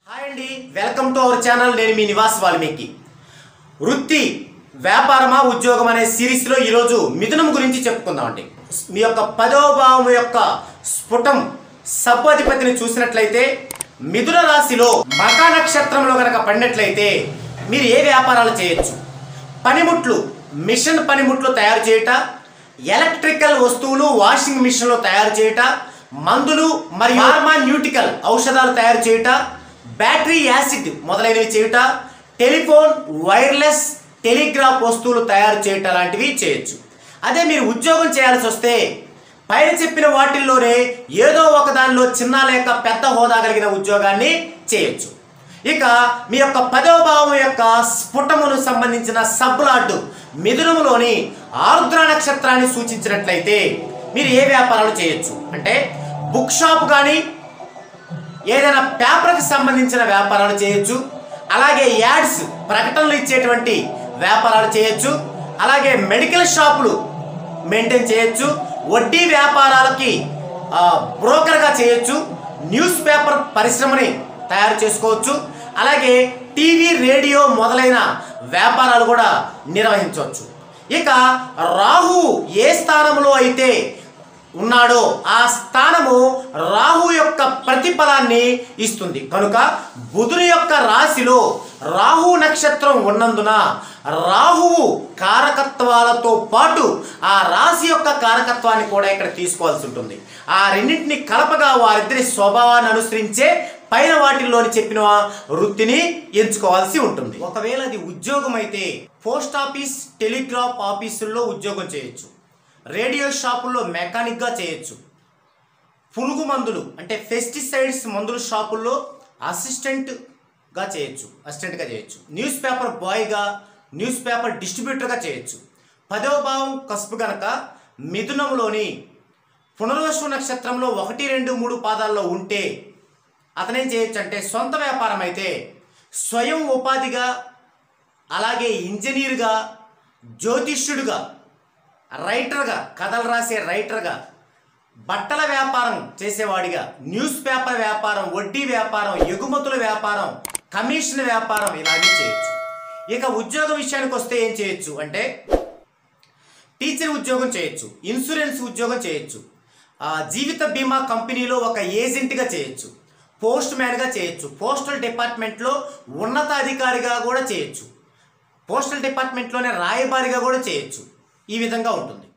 hi అండి welcome to our channel నేను మీ నివాస్ వాల్మీకి వృత్తి వ్యాపారమా ఉద్యోగం అనే సిరీస్లో ఈరోజు మిథునం గురించి చెప్పుకుందామండి మీ యొక్క పదవ భావం యొక్క స్ఫుటం సబ్బధిపతిని చూసినట్లయితే మిథున రాశిలో మకా నక్షత్రంలో కనుక పడినట్లయితే మీరు ఏ వ్యాపారాలు చేయొచ్చు పనిముట్లు మిషన్ పనిముట్లు తయారు చేయుట ఎలక్ట్రికల్ వస్తువులు వాషింగ్ మిషన్లు తయారు చేయుట మందులు మరియు న్యూటికల్ ఔషధాలు తయారు చేయుట బ్యాటరీ యాసిడ్ మొదలైనవి చేయుట టెలిఫోన్ వైర్లెస్ టెలిగ్రాఫ్ వస్తువులు తయారు చేయట లాంటివి చేయొచ్చు అదే మీరు ఉద్యోగం చేయాల్సి వస్తే పైన చెప్పిన వాటిల్లోనే ఏదో ఒక దానిలో చిన్న లేక పెద్ద హోదా కలిగిన ఉద్యోగాన్ని చేయొచ్చు ఇక మీ యొక్క పదవ భావం యొక్క స్ఫుటమును సంబంధించిన సబ్బులాడ్డు మిథునములోని ఆరుద్ర నక్షత్రాన్ని సూచించినట్లయితే మీరు ఏ వ్యాపారాలు చేయొచ్చు అంటే బుక్ షాప్ కానీ ఏదైనా పేపర్కి సంబంధించిన వ్యాపారాలు చేయొచ్చు అలాగే యాడ్స్ ప్రకటనలు ఇచ్చేటువంటి వ్యాపారాలు చేయొచ్చు అలాగే మెడికల్ షాపులు మెయింటైన్ చేయొచ్చు వడ్డీ వ్యాపారాలకి ఆ, బ్రోకర్గా చేయొచ్చు న్యూస్ పేపర్ పరిశ్రమని తయారు చేసుకోవచ్చు అలాగే టీవీ రేడియో మొదలైన వ్యాపారాలు కూడా నిర్వహించవచ్చు ఇక రాహు ఏ స్థానంలో అయితే ఉన్నాడో ఆ స్థానము రాహు యొక్క ప్రతిఫలాన్ని ఇస్తుంది కనుక బుధుని యొక్క రాశిలో రాహు నక్షత్రం ఉన్నందున రాహువు కారకత్వాలతో పాటు ఆ రాశి యొక్క కారకత్వాన్ని కూడా ఇక్కడ తీసుకోవాల్సి ఉంటుంది ఆ రెండింటిని కలపగా వారిద్దరి స్వభావాన్ని అనుసరించే పైన వాటిల్లోని చెప్పిన వృత్తిని ఎంచుకోవాల్సి ఉంటుంది ఒకవేళ అది ఉద్యోగం అయితే పోస్ట్ ఆఫీస్ టెలిగ్రాఫ్ ఆఫీసుల్లో ఉద్యోగం చేయొచ్చు రేడియో షాపుల్లో మెకానిక్గా చేయొచ్చు పురుగు మందులు అంటే పెస్టిసైడ్స్ మందుల షాపుల్లో అసిస్టెంట్గా చేయొచ్చు అసిస్టెంట్గా చేయొచ్చు న్యూస్ పేపర్ బాయ్గా న్యూస్ పేపర్ డిస్ట్రిబ్యూటర్గా చేయొచ్చు పదవ భావం కసుపు గనక మిథునంలోని పునర్వసు నక్షత్రంలో ఒకటి రెండు మూడు పాదాల్లో ఉంటే అతనేం చేయొచ్చు అంటే సొంత వ్యాపారం అయితే స్వయం ఉపాధిగా అలాగే ఇంజనీర్గా జ్యోతిష్యుడిగా రైటర్గా కథలు రాసే రైటర్గా బట్టల వ్యాపారం చేసేవాడిగా న్యూస్ పేపర్ వ్యాపారం వడ్డీ వ్యాపారం ఎగుమతుల వ్యాపారం కమిషన్ వ్యాపారం ఇలాగే చేయొచ్చు ఇక ఉద్యోగ విషయానికి వస్తే ఏం చేయొచ్చు అంటే టీచర్ ఉద్యోగం చేయొచ్చు ఇన్సూరెన్స్ ఉద్యోగం చేయొచ్చు ఆ, జీవిత బీమా కంపెనీలో ఒక ఏజెంట్గా చేయొచ్చు పోస్ట్ మ్యాన్గా చేయొచ్చు పోస్టల్ డిపార్ట్మెంట్లో ఉన్నతాధికారిగా కూడా చేయొచ్చు పోస్టల్ డిపార్ట్మెంట్లోనే రాయబారిగా కూడా చేయొచ్చు ఈ విధంగా ఉంటుంది